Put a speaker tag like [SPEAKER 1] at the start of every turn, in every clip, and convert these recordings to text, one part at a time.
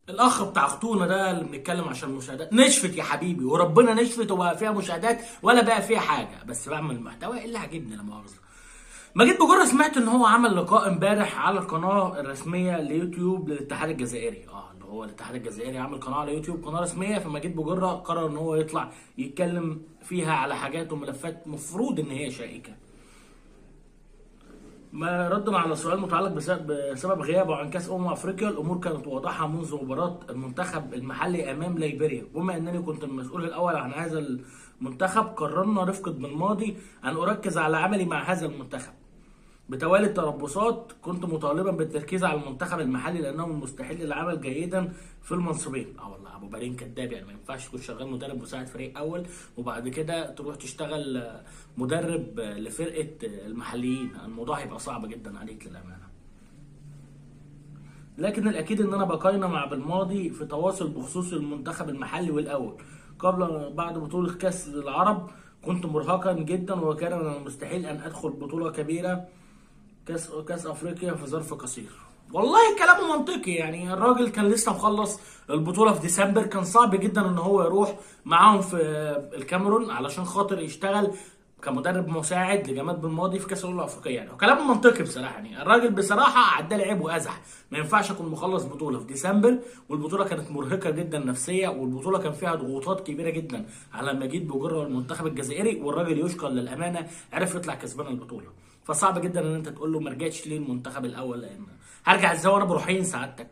[SPEAKER 1] الاخ بتاع اختونا ده اللي بنتكلم عشان المشاهدات نشفت يا حبيبي وربنا نشفت وبقى فيها مشاهدات ولا بقى فيها حاجه بس بعمل محتوى اللي عاجبني لا مؤاخذه ما جيت بجرة سمعت ان هو عمل لقاء امبارح على القناه الرسميه ليوتيوب للاتحاد الجزائري اه اللي هو الاتحاد الجزائري عامل قناه على يوتيوب قناه رسميه فما جيت بجرة قرر ان هو يطلع يتكلم فيها على حاجات وملفات مفروض ان هي شائكه ما ردا على سؤال متعلق بسبب, بسبب غيابه عن كاس امم افريقيا الامور كانت واضحه منذ مباراه المنتخب المحلي امام ليبيريا بما انني كنت المسؤول الاول عن هذا المنتخب قررنا رفقه بالماضي ان اركز على عملي مع هذا المنتخب بتوالي التربصات كنت مطالبا بالتركيز على المنتخب المحلي لانه من المستحيل العمل جيدا في المنصبين اه والله ابو بارين كداب يعني ما ينفعش تكون شغال مدرب مساعد فريق اول وبعد كده تروح تشتغل مدرب لفرقه المحليين الموضوع هيبقى صعب جدا عليك للامانه لكن الاكيد ان انا بقينا مع بالماضي في تواصل بخصوص المنتخب المحلي والاول قبل بعد بطوله كاس العرب كنت مرهقا جدا وكان من المستحيل ان ادخل بطوله كبيره كاس كاس افريقيا في ظرف قصير والله كلامه منطقي يعني الراجل كان لسه مخلص البطوله في ديسمبر كان صعب جدا ان هو يروح معاهم في الكاميرون علشان خاطر يشتغل كمدرب مساعد لجمال بالماضي في كاس الامم الافريقيه يعني كلام منطقي بصراحه يعني الراجل بصراحه عدى لعب وازح ما ينفعش اكون مخلص بطوله في ديسمبر والبطوله كانت مرهقه جدا نفسيا والبطوله كان فيها ضغوطات كبيره جدا على مجيد بوجره المنتخب الجزائري والراجل يشكر للامانه عرف يطلع كسبان البطوله فصعب جدا ان انت تقول له ما رجعتش ليه المنتخب الاول لان هرجع ازاي وانا بروحين سعادتك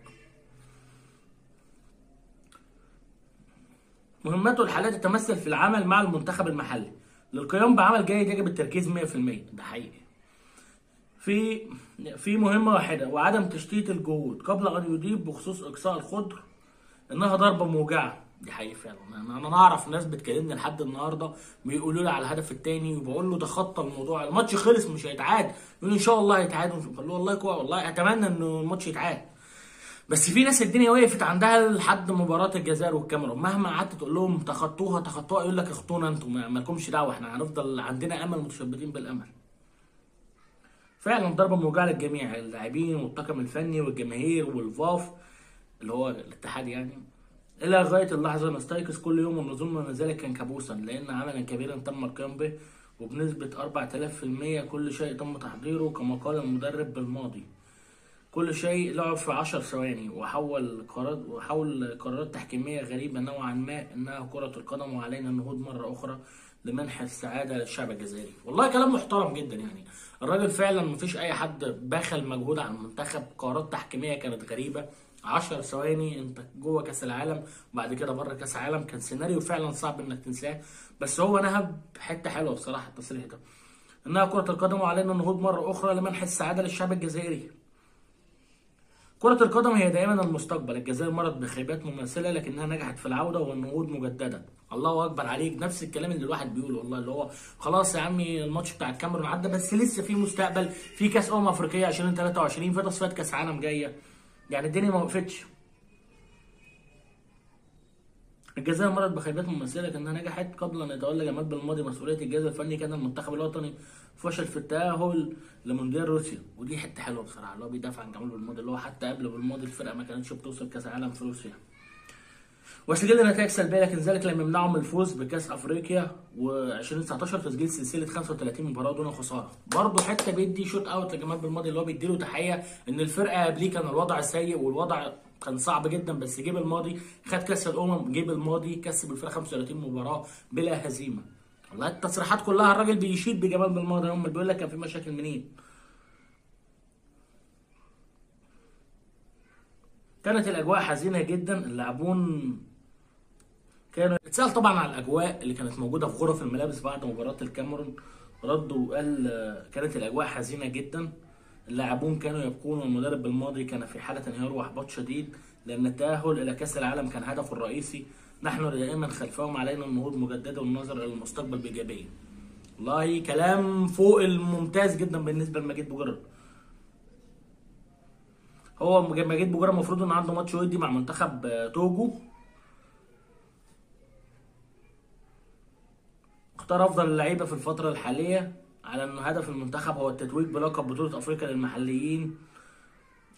[SPEAKER 1] مهمته الحاليه تتمثل في العمل مع المنتخب المحلي للقيام بعمل جيد يجب التركيز 100% ده حقيقي في في مهمه واحده وعدم تشتيت الجهود قبل ان يضيف بخصوص اقصاء الخضر انها ضربه موجعه دي حقيقي فعلا انا انا اعرف ناس بتكلمني لحد النهارده بيقولوا لي على الهدف الثاني وبقول له ده خط الموضوع الماتش خلص مش هيتعاد يقول ان شاء الله هيتعاد بقول له والله كويس والله اتمنى انه الماتش يتعاد بس في ناس الدنيا وقفت عندها لحد مباراه الجزائر والكاميرون مهما قعدت تقول لهم تخطوها تخطوها يقول لك اخطونا انتم ما لكمش دعوه احنا هنفضل عندنا امل متشبثين بالامل فعلا ضربه موجعه للجميع اللاعبين والطاقم الفني والجماهير والفاف اللي هو الاتحاد يعني الى غايه اللحظه نستيقظ كل يوم ونظن ان ذلك كان كابوسا لان عملا كبيرا تم القيام به وبنسبه 4000% كل شيء تم تحضيره كما قال المدرب بالماضي كل شيء لعب في 10 ثواني وحول قرارات وحول قرارات تحكيميه غريبه نوعا ما انها كره القدم وعلينا النهوض مره اخرى لمنح السعاده للشعب الجزائري والله كلام محترم جدا يعني الراجل فعلا مفيش اي حد بخل مجهود على المنتخب قرارات تحكيميه كانت غريبه 10 ثواني انت جوه كاس العالم وبعد كده بره كاس العالم كان سيناريو فعلا صعب انك تنساه بس هو نهب حته حلوه بصراحه التصريح ده انها كره القدم وعلينا النهوض مره اخرى لمنح السعاده للشعب الجزائري كرة القدم هي دائما المستقبل، الجزائر مرت بخيبات مماثلة لكنها نجحت في العودة والنهوض مجددا. الله أكبر عليك، نفس الكلام اللي الواحد بيقوله والله اللي هو خلاص يا عمي الماتش بتاع الكاميرون عدى بس لسه في مستقبل، في كأس أمم أفريقية 2023 في تصفيات كأس عالم جاية. يعني الدنيا ما وقفتش. الجزائر مرت بخيبات مماثلة لكنها نجحت قبل أن يتولى جمال بالماضي مسؤولية الجهاز الفني كان المنتخب الوطني فشل في التأهل لمونديال روسيا ودي حته حلوه بصراحه اللي هو بيدافع عن جمال بالماضي اللي هو حتى قبل بالماضي الفرقه ما كانتش بتوصل كاس العالم في روسيا وسجلنا نتائج سلبيه لكن ذلك لم يمنعهم من الفوز بكاس افريقيا و2019 تسجيل سلسله 35 مباراه دون خساره برضه حته بيدي شوت اوت لجمال بالماضي اللي هو بيديله تحيه ان الفرقه قبليه كان الوضع سيء والوضع كان صعب جدا بس جيب الماضي خد كاس الامم جيب الماضي كسب الفرقه 35 مباراه بلا هزيمه والله التصريحات كلها الراجل بيشيد بجمال بالماضي هم بيقول لك كان في مشاكل منين كانت الاجواء حزينه جدا اللاعبون كانوا اتسال طبعا على الاجواء اللي كانت موجوده في غرف الملابس بعد مباراه الكاميرون رد وقال كانت الاجواء حزينه جدا اللاعبون كانوا يبكون والمدرب بالماضي كان في حاله انهيار واحباط شديد لان التاهل الى كاس العالم كان هدفه الرئيسي نحن دائما خلفهم علينا النهوض مجددا والنظر الى المستقبل بايجابيه والله كلام فوق الممتاز جدا بالنسبه لمجيد بوجرة هو مجيد بوجرة المفروض ان عنده ماتش ودي مع منتخب توجو اختار افضل اللعيبه في الفتره الحاليه على ان هدف المنتخب هو التتويج بلقب بطوله افريقيا للمحليين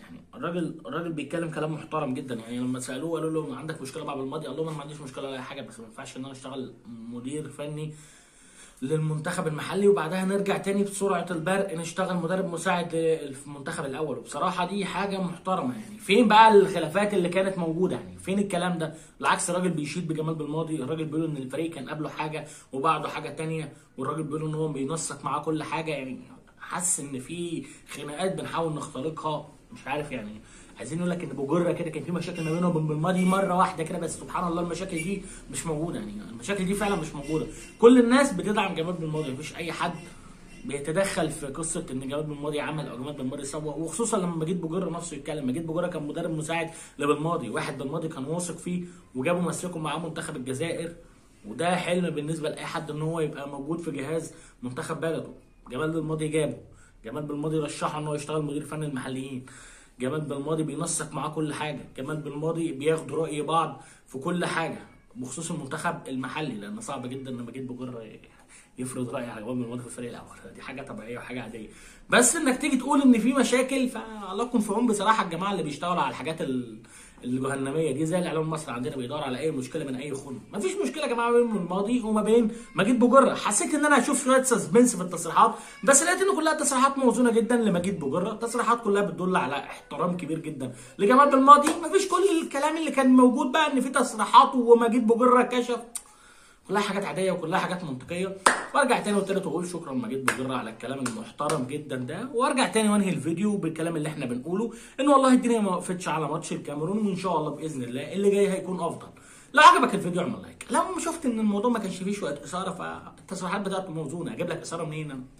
[SPEAKER 1] يعني الراجل الراجل بيتكلم كلام محترم جدا يعني لما سالوه قالوا له عندك مشكله مع بالماضي قال لهم انا ما عنديش مشكله ولا اي حاجه بس ما ينفعش ان انا اشتغل مدير فني للمنتخب المحلي وبعدها نرجع تاني بسرعه البرق نشتغل مدرب مساعد للمنتخب الاول وبصراحه دي حاجه محترمه يعني فين بقى الخلافات اللي كانت موجوده يعني فين الكلام ده بالعكس الراجل بيشيد بجمال بالماضي الراجل بيقول ان الفريق كان قبله حاجه وبعده حاجه تانية والراجل بيقول ان هو بينسق معاه كل حاجه يعني حاسس ان في خناقات بنحاول نخترقها مش عارف يعني عايزين نقول لك ان بجره كده كان في مشاكل ما بينه وبين بالماضي مره واحده كده بس سبحان الله المشاكل دي مش موجوده يعني المشاكل دي فعلا مش موجوده كل الناس بتدعم جمال بالماضي مفيش اي حد بيتدخل في قصه ان جمال بالماضي عمل او جمال بالماضي سوى وخصوصا لما مجيد بجره نفسه يتكلم مجيد بجره كان مدرب مساعد لبالماضي واحد بالماضي كان واثق فيه وجابه مسكه معاه منتخب الجزائر وده حلم بالنسبه لاي حد ان هو يبقى موجود في جهاز منتخب بلده جمال بالماضي جابه جمال بالماضي رشحه ان هو يشتغل مدير فني المحليين جمال بالماضي بينسق معاه كل حاجه جمال بالماضي بياخدوا راي بعض في كل حاجه بخصوص المنتخب المحلي لان صعب جدا لما جيت بجر يفرض راي على جمال بالماضي في الفريق الاول دي حاجه طبيعيه وحاجه عاديه بس انك تيجي تقول ان في مشاكل فالله يكون في عون بصراحه الجماعه اللي بيشتغلوا على الحاجات ال... الجهنميه دي زي الاعلام المصري عندنا بيدور على اي مشكله من اي خن مفيش مشكله يا جماعه بين الماضي وما بين مجيد بجره حسيت ان انا هشوف شويه سسبنس في التصريحات بس لقيت ان كلها تصريحات موزونه جدا لمجيد بجره تصريحات كلها بتدل على احترام كبير جدا لجمال بالماضي مفيش كل الكلام اللي كان موجود بقى ان في تصريحات ومجيد بجره كشف كلها حاجات عاديه وكلها حاجات منطقيه وارجع تاني وتالت واقول شكرا مجيد بجره على الكلام المحترم جدا ده وارجع تاني وانهي الفيديو بالكلام اللي احنا بنقوله ان والله الدنيا ما وقفتش على ماتش الكاميرون وان شاء الله باذن الله اللي جاي هيكون افضل لو عجبك الفيديو اعمل لايك لو شفت ان الموضوع ما كانش فيه شويه اثاره فالتصريحات بتاعته موزونه اجيب لك اثاره منين انا